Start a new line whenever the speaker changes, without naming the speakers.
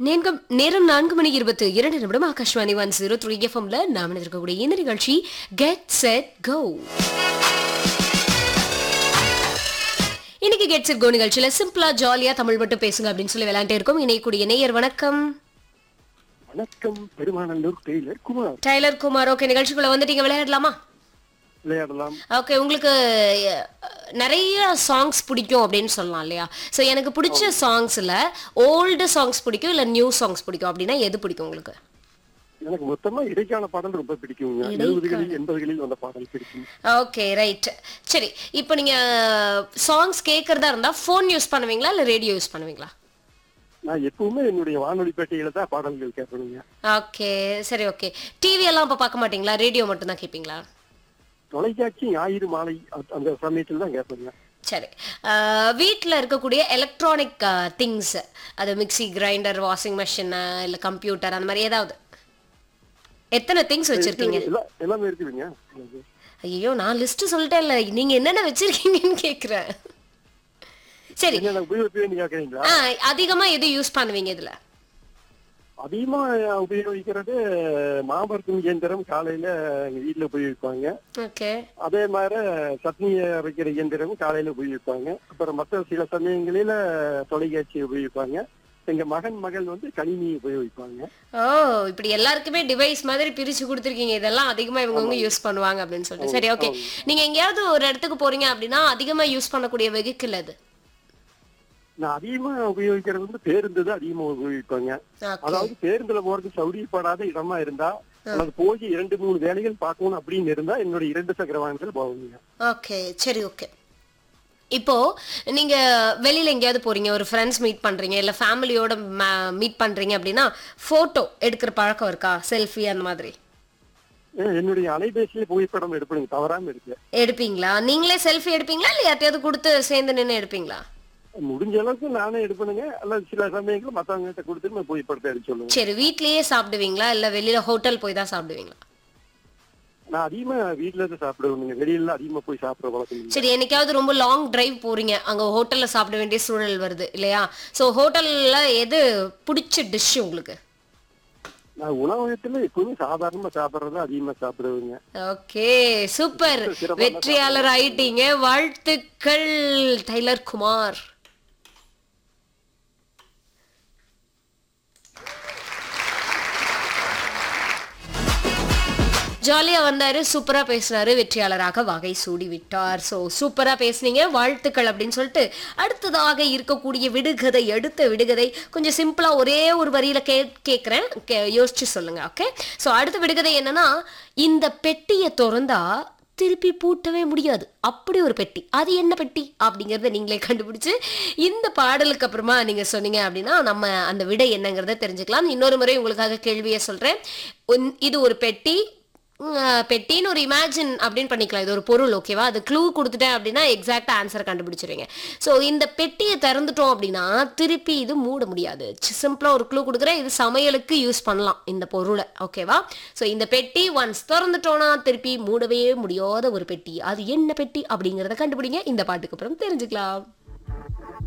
நேர்கம் நேரம் நான்கு மணி இருபத்து இரண்டு நிமிடம் ஆகாஷ்வாணி ஒன் ஜீரோ த்ரீ எஃப்எம்ல நாம் இருக்கக்கூடிய இந்த நிகழ்ச்சி கெட் செட் கோ இன்னைக்கு கெட் செட் கோ நிகழ்ச்சியில சிம்பிளா ஜாலியா தமிழ் மட்டும் பேசுங்க அப்படின்னு சொல்லி விளையாண்டே இருக்கோம் இணையக்கூடிய நேயர் வணக்கம்
வணக்கம் Perumanallur tailor Kumar
tailor Kumar okay நிகழ்ச்சிக்குள்ள வந்துட்டீங்க விளையாடலாமா
விளையாடலாம்
ஓகே உங்களுக்கு அஹ், நிறைய சாங்ஸ் பிடிக்கும் அப்படின்னு சொல்லலாம் இல்லையா ஸோ எனக்கு பிடிச்ச சாங்ஸ்ல ஓல்டு சாங்ஸ் பிடிக்கும் இல்ல நியூ சாங்ஸ் பிடிக்கும் அப்படின்னா எது பிடிக்கும் உங்களுக்கு
எனக்கு மொத்தமா இடைக்கால பாடல் ரொம்ப பிடிக்குங்க
இடைக்கால.
எழுபதுகளில் எண்பதுகளில் வந்த பாடல் பிடிக்கும்
ஓகே ரைட் சரி இப்போ நீங்க சாங்ஸ் கேட்கறதா இருந்தா ஃபோன் யூஸ் பண்ணுவீங்களா இல்ல ரேடியோ யூஸ் பண்ணுவீங்களா
நான் எப்பவுமே என்னுடைய வானொலி பேட்டையில தான் பாடல்கள் கேட்பேனுங்க
ஓகே சரி ஓகே டிவி எல்லாம் அப்ப பார்க்க மாட்டீங்களா ரேடியோ மட்டும் தான் கேட்பீங்களா
தொலைக்காட்சி ஞாயிறு மாலை அ- அந்த சமயத்தில் தான் கேட்பேங்க
சரி வீட்டில் இருக்கக்கூடிய எலக்ட்ரானிக் திங்ஸ் அது மிக்ஸி கிரைண்டர் வாஷிங் மிஷின் இல்லை கம்ப்யூட்டர் அந்த மாதிரி ஏதாவது எத்தனை திங்ஸ் வச்சிருக்கீங்க
எல்லாம் எல்லாமே இருக்குதுங்க எனக்கு.
ஐயோ நான் லிஸ்ட் சொல்லிட்டேன் இல்லை நீங்க என்னென்ன வச்சிருக்கீங்கன்னு கேக்குறேன் சரி
என்னென்ன உபயோகிப்பேன்னு கேட்கறீங்களா
ஆ அதிகமா எது யூஸ் பண்ணுவீங்க இதுல
அதிகமா உபயோகிக்கிறது மாபரத்தும் இயந்திரம் காலையில எங்க வீட்டுல உபயோகிப்பாங்க
ஓகே
அதே மாதிரி சட்னி அரைக்கிற இயந்திரம் காலையில உபயோகிப்பாங்க அப்புறம் மற்ற சில சமயங்களில தொலைக்காட்சி உபயோகிப்பாங்க எங்க மகன் மகள் வந்து கணினி உபயோகிப்பாங்க
ஓ இப்படி எல்லாருக்குமே டிவைஸ் மாதிரி பிரிச்சு கொடுத்துருக்கீங்க இதெல்லாம் அதிகமா இவங்கவங்க யூஸ் பண்ணுவாங்க அப்படின்னு சொல்லிட்டு சரி ஓகே நீங்க எங்கேயாவது ஒரு இடத்துக்கு போறீங்க அப்படின்னா அதிகமா யூஸ் பண்ணக்கூடிய வெஹிக்கிள் அது
நான் அதிகமா உபயோகிக்கிறது வந்து பேருந்து தான் அதிகமா உபயோகிப்பாங்க
ஓகே
அதாவது பேருந்துல போறதுக்கு சௌரியப்படாத இடமா இருந்தா அல்லது போய் இரண்டு மூணு வேலைகள் பார்க்கணும் அப்படின்னு இருந்தா என்னோட இரண்டு சக்கர வாகனத்தில் போகுங்க
ஓகே சரி ஓகே இப்போ நீங்க வெளியில எங்கேயாவது போறீங்க ஒரு ஃப்ரெண்ட்ஸ் மீட் பண்றீங்க இல்ல ஃபேமிலியோட மீட் பண்றீங்க அப்படின்னா போட்டோ எடுக்கிற பழக்கம் இருக்கா செல்ஃபி அந்த மாதிரி
ஏன் என்னுடைய அலைபேசியில புகைப்படம் எடுப்பேங்க தவறாம இருக்கு
எடுப்பீங்களா நீங்களே செல்ஃபி எடுப்பீங்களா இல்ல யார்ட்டையாவது கொடுத்து சேர்ந்து நின்று எடுப்பீங்களா
முடிஞ்ச அளவுக்கு நானே எடுப்பேனுங்க அல்லது சில சமயங்கள் மத்தவங்க கிட்ட கொடுத்துட்டு நான் புகைப்படத்தை எடுத்து சொல்லுவேன்
சரி வீட்லயே சாப்பிடுவீங்களா இல்ல வெளியில ஹோட்டல் போய் தான் சாப்பிடுவீங்களா
நான் அதிகமா வீட்டுல இருந்து சாப்பிடுவேனுங்க வெளியில அதிகமா போய் சாப்பிடுற வழக்கம் இல்லை.
சரி என்னைக்காவது ரொம்ப லாங் டிரைவ் போறீங்க அங்க ஹோட்டல்ல சாப்பிட வேண்டிய சூழல் வருது இல்லையா சோ ஹோட்டல்ல எது பிடிச்ச டிஷ் உங்களுக்கு
நான் உணவகத்துல எப்பவுமே சாதாரணமா சாப்பிடுறத அதிகமா சாப்பிடுவேங்க
ஓகே சூப்பர்
சிறப்பான
வெற்றியாளர் ஆயிட்டீங்க வாழ்த்துக்கள் டைலர் குமார் ஜாலியா வந்தாரு சூப்பரா பேசினாரு வெற்றியாளராக வகை சூடி விட்டார் சோ சூப்பரா பேசுனீங்க வாழ்த்துக்கள் அப்படின்னு சொல்லிட்டு அடுத்ததாக இருக்கக்கூடிய விடுகதை அடுத்த விடுகதை கொஞ்சம் சிம்பிளா ஒரே ஒரு வரியில கே கேட்குறேன் யோசிச்சு சொல்லுங்க ஓகே சோ அடுத்த விடுகதை என்னன்னா இந்த பெட்டியை திறந்தா திருப்பி பூட்டவே முடியாது அப்படி ஒரு பெட்டி அது என்ன பெட்டி அப்படிங்கறத நீங்களே கண்டுபிடிச்சு இந்த பாடலுக்கு அப்புறமா நீங்க சொன்னீங்க அப்படின்னா நம்ம அந்த விடை என்னங்கிறத தெரிஞ்சுக்கலாம் இன்னொரு முறை உங்களுக்காக கேள்வியை சொல்றேன் உன்- இது ஒரு பெட்டி உம், அஹ், பெட்டின்னு ஒரு இமேஜின் அப்படின்னு பண்ணிக்கலாம் இது ஒரு பொருள் ஓகேவா அது க்ளூ கொடுத்துட்டேன் அப்படின்னா எக்ஸாக்டா ஆன்சர் கண்டுபிடிச்சிருவீங்க ஸோ இந்த பெட்டியை திறந்துட்டோம் அப்படின்னா திருப்பி இது மூட முடியாது சிம்பிளா ஒரு க்ளூ கொடுக்குறேன் இது சமையலுக்கு யூஸ் பண்ணலாம் இந்த பொருளை ஓகேவா ஸோ இந்த பெட்டி ஒன்ஸ் திறந்துட்டோம்னா திருப்பி மூடவே முடியாத ஒரு பெட்டி அது என்ன பெட்டி அப்படிங்கறத கண்டுபிடிங்க இந்த பாட்டுக்கு அப்புறம் தெரிஞ்சுக்கலாம்